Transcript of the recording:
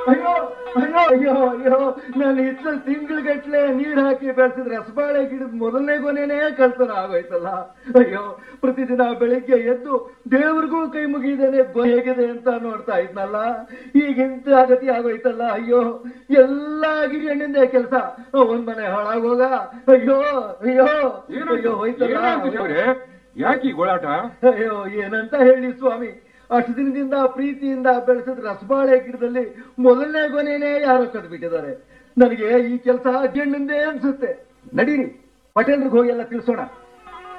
ಅಯ್ಯೋ ಅಯ್ಯೋ ಅಯ್ಯೋ ಅಯ್ಯೋ ನಾನು ಇತ್ತ ತಿಂಗಳಗಟ್ಲೆ ನೀರ್ ಹಾಕಿ ಬೆಳೆಸಿದ ರಸಬಾಳೆ ಗಿಡದ ಮೊದಲನೇ ಕೊನೆನೇ ಕಳ್ತನ ಆಗೋಯ್ತಲ್ಲ ಅಯ್ಯೋ ಪ್ರತಿದಿನ ಬೆಳಿಗ್ಗೆ ಎದ್ದು ದೇವ್ರಿಗೂ ಕೈ ಮುಗಿದೇನೆ ಹೇಗಿದೆ ಅಂತ ನೋಡ್ತಾ ಇದ್ನಲ್ಲ ಈಗ ಇಂತ ಗತಿ ಆಗೋಯ್ತಲ್ಲ ಅಯ್ಯೋ ಎಲ್ಲ ಗಿರಿಯಣ್ಣಿಂದ ಕೆಲಸ ಒಂದ್ ಮನೆ ಹಾಳಾಗೋಗ ಅಯ್ಯೋ ಅಯ್ಯೋ ಅಯ್ಯೋ ಹೋಯ್ತಲ್ಲ ಯಾಕೆ ಗೋಳಾಟ ಅಯ್ಯೋ ಏನಂತ ಹೇಳಿ ಸ್ವಾಮಿ ಅಷ್ಟು ದಿನದಿಂದ ಪ್ರೀತಿಯಿಂದ ಬೆಳೆಸಿದ ರಸಬಾಳೆ ಗಿಡದಲ್ಲಿ ಮೊದಲನೇ ಕೊನೆನೇ ಯಾರೋ ಕದ್ದು ಬಿಟ್ಟಿದ್ದಾರೆ ನನಗೆ ಈ ಕೆಲಸ ಜಣ್ಣಂದೇ ಅನ್ಸುತ್ತೆ ನಡೀರಿ ಪಟೇಲ್ರಿಗೆ ಹೋಗಿ ಎಲ್ಲ ತಿಳಿಸೋಣ